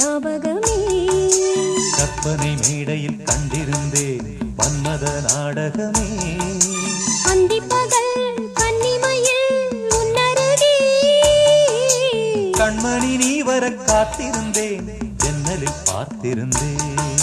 ஞாபகமே கற்பனை மேடையில் கண்டிருந்தேன் மன்மத நாடகமே அந்திப்பகல் கன்னிமையில் உன்னருகே கண்மணி நீ வர காத்திருந்தேன் ஜன்னலில் பார்த்திருந்தேன்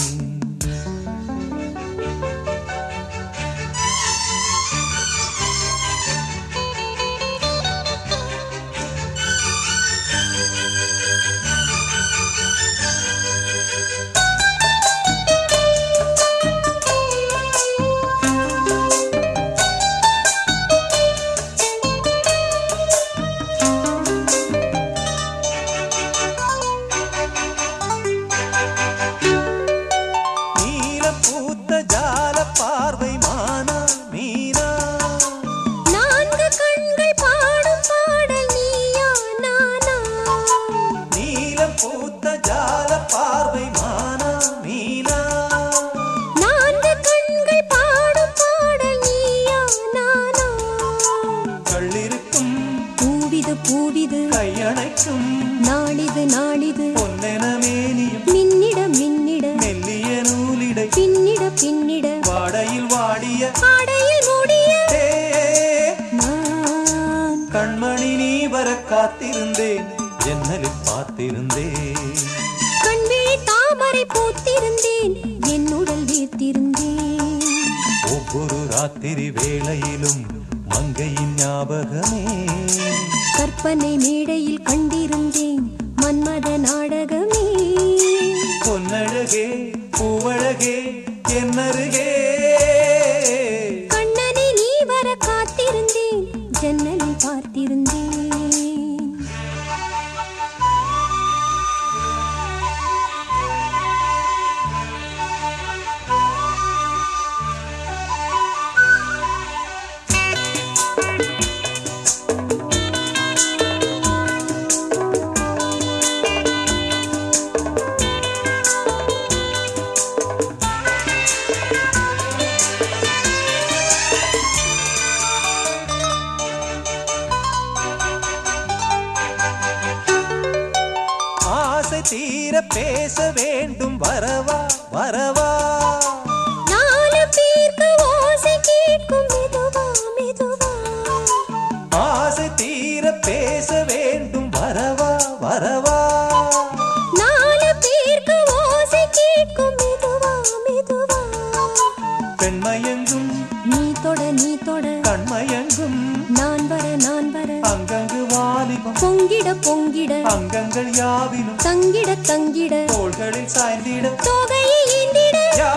நீல பூத்த ஜால பார்வை மானா மீனா நான்கு கண்கள் பாடும் பாடல் நீயா நானா நீலம் பூத்த ஜால பார்வை மானா மீனா நான்கு கண்கள் பாடும் பாடல் நீயா நானா கள்ளிருக்கும் பூவிது பூவிது கையணைக்கும் நாளிது நாளிது பொன்னென மேனியும் மின்னிட மின்னிட மெல்லிய நூலிடை பின்னிட பின்னிட வாடையில் வாடிய ஆடையில் மூடிய ஏ, நான் கண்மணி நீ வர காத்திருந்தேன் ஜன்னலில் பார்த்திருந்தேன் கண்விழி தாமரை பூத்திருந்தேன் என் உடல் வீர்த்திருந்தேன் ஒவ்வொரு ராத்திரி வேளையிலும் மங்கையின் ஞாபகமே கற்பனை மேடையில் கண்டிருந்தேன் மன்மத நாடகமே பொன்னழகே பூவழகே என்னருகே கண்ணனை நீ வர காத்திருந்தேன் ஜன்னலில் பார்த்திருந்தேன் ஆசை தீர பேச வேண்டும் வரவா வரவா நாலு பேருக்கு ஓசை கேட்கும் மெதுவா மெதுவா ஆசை தீர பேச வேண்டும் வரவா வரவா நாலு பேருக்கு ஓசை கேட்கும் மெதுவா மெதுவா பெண்மயங்கும் நீ தொட நீ தொட கண்மயங்கும் நான் வர நான் வர அங்கங்கு வாலிபம் பொங்கிட பொங்கிட அங்கங்கள் யாவினும் தங்கிட தங்கிட தோள்களில் சாய்ந்திட தொகையை ஏந்திட யா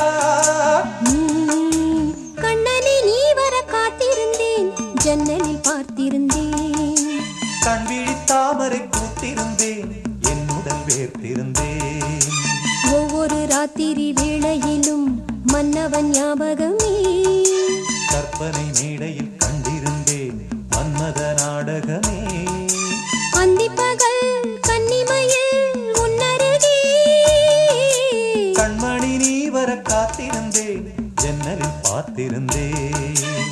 ம், கண்ணனை நீ வர காத்திருந்தேன் ஜன்னலில் பார்த்திருந்தேன் கண்விழி தாமரை பூத்திருந்தேன் என் உடல் வேர்த்திருந்தேன் ஒவ்வொரு ராத்திரி வேளையிலும் மன்னவன் ஞாபகமே கற்பனை மேடையில் கண்டிருந்தேன் மன்மத நாடகமே அந்திப்பகல் கன்னிமையில் உன்னருகே கண்மணி நீ வர காத்திருந்தேன் ஜன்னலில் பார்த்திருந்தேன்